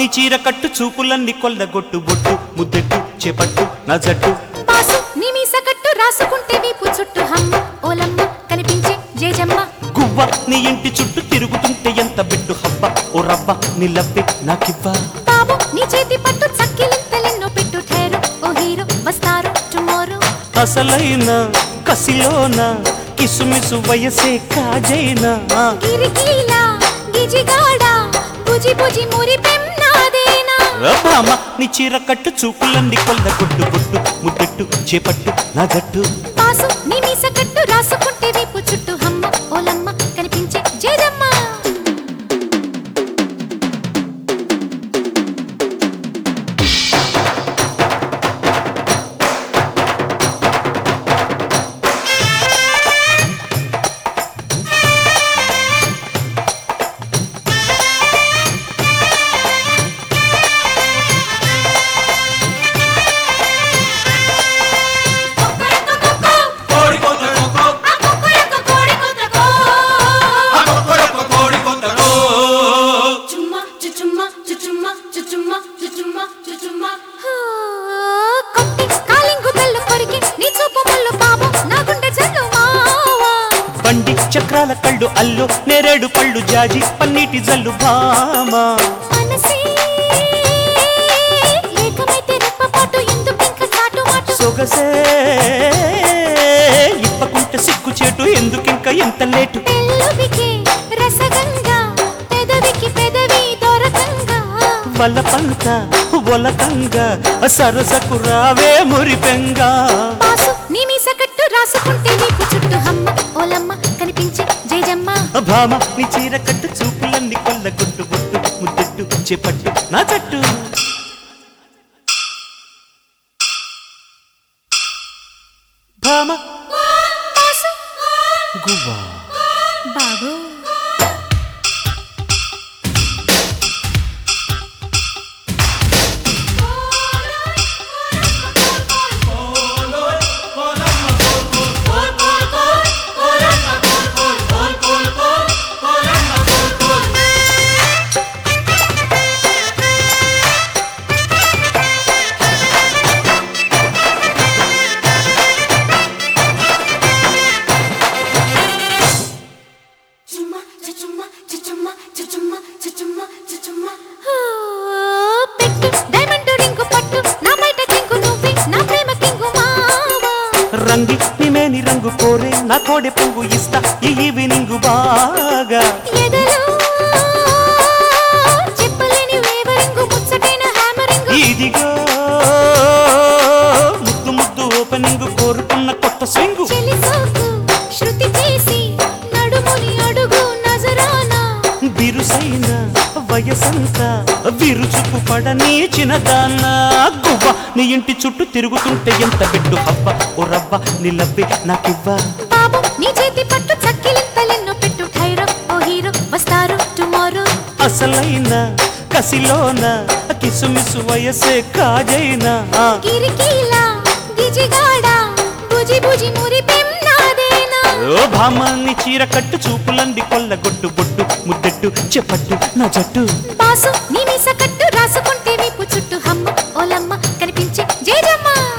నీ చీర కట్టు చూపులన్నీ కొల్లగొట్టు బొట్టు ముద్దెట్టు చేపట్టు నా జట్టు పాసు నీ మీస కట్టు రాసుకుంటే వీపు చుట్టూ హమ్మ ఓలమ్మ కనిపించే జేజమ్మ గువ్వ నీ ఇంటి చుట్టూ తిరుగుతుంటే ఎంత బిడ్డు హబ్బ ఓ రవ్వ నీ లవ్వే నాకివ్వా బాబు నీ చేతి పట్టు చక్కిలింతలెన్నో పెట్టు ఠేరు ఓ హీరో వస్తారు టుమారో అసలైన కసిలోన కిసుమిసు వయసే కాజైనా గిరికీలా గిజిగాడా బుజి బుజి మురి పెన్నాదేనా భామ నీ చీర కట్టు చూపులన్నీ కొల్లగొట్టు బొట్టు ముద్దెట్టు చేపట్టు నా జట్టు పాసు నీ మీస కట్టు రాసుకుంటే వీపు చుట్టూ హమ్మ ఓలమ్మ కనిపించే జేజమ్మ కొట్టి కాలింగు బెల్లు కొరికి నీ చూపు ముళ్ళు బాబు నా గుండె జల్లు మావా బండి చక్రాల కళ్ళు అల్లు నేరేడు పళ్ళు జాజి పన్నీటి జల్లు భామ మనసే ఏకమైతే రెప్పపాటు ఎందుకింక చాటు మాటు సొగసే ఇప్పకుంటే సిగ్గు చేటు ఎందుకింక ఎంత లేటు పెళ్ళువికి రసగంగా పెదవికి పెదవి దొరకంగా వలపంత ఒలకంగా సరసకు రావే మురిపెంగా పాసు నీ మీస కట్టు రాసుకుంటే నీకు చుట్టూ హమ్మ ఓలమ్మ కనిపించే జయజమ్మ భామ నీ చీర కట్టు చూపులన్నీ కొల్లగొట్టు బొట్టు ముద్దెట్టు చేపట్టు నా జట్టు భామ పాసు గువ్వా బాబు ఓ, పెట్టు డైమండ్ రింగు పట్టు నా బయట కింగు నువ్వే నా ప్రేమ కింగు మావా రంగి నిమేని రంగు కోరే నా కోడె పువ్వు ఇస్తా ఈ ఈవినింగ్ బాగా ఎదలో చెప్పలేని వేవరింగు ముచ్చటైన హ్యామరింగు ఇదిగో ముద్దు ముద్దు ఓపెనింగ్ కోరుకున్న కొత్త స్వింగు చెలి సోకు శృతి చేసి నడుముని అడుగు నజరానా బిరుసైన వయసంతా విరుచుకు పడని చిన్నదాన్న గువ్వ నీ ఇంటి చుట్టూ తిరుగుతుంటే ఎంత బిడ్డు హవ్వ ఓ రవ్వ నిలవ్వి నాకివ్వా బాబు నీ చేతి పట్టు చక్కిలింతలెన్నో పెట్టు ఠైరో ఓ హీరో వస్తారు టుమారో అసలైన కసిలోన కిసుమిసు వయసే కాజైనా గిరికీలా గిజిగాడా బుజి బుజి మురి పెన్నాదేనా ఓ భామాన్ని చీర కట్టు చూపులంది కొల్లగొట్టు బొట్టు ముద్దెట్టు చెప్పట్టు నా జట్టు బాసు నీ మీస కట్టు రాసుకుంటే వీపు చుట్టూ హమ్మ ఓలమ్మ కనిపించే జేజమ్మ